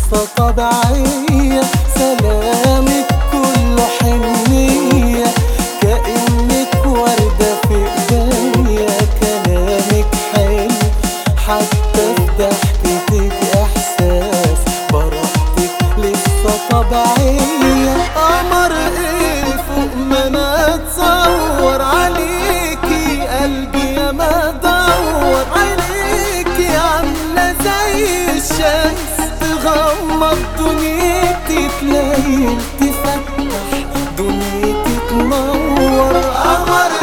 لسه طبيعية سلامك كله حنية كأنك وردة في ايديا كلامك حلو حتى في ضحكتك احساس براحتك لسه طبيعية قمر ايه فوق ما انا اتصور عليكي قلبي يا ما دور عليكي عاملة زي الشمس تغمض دنيتي تليل تفتح دنيتي تنور قمر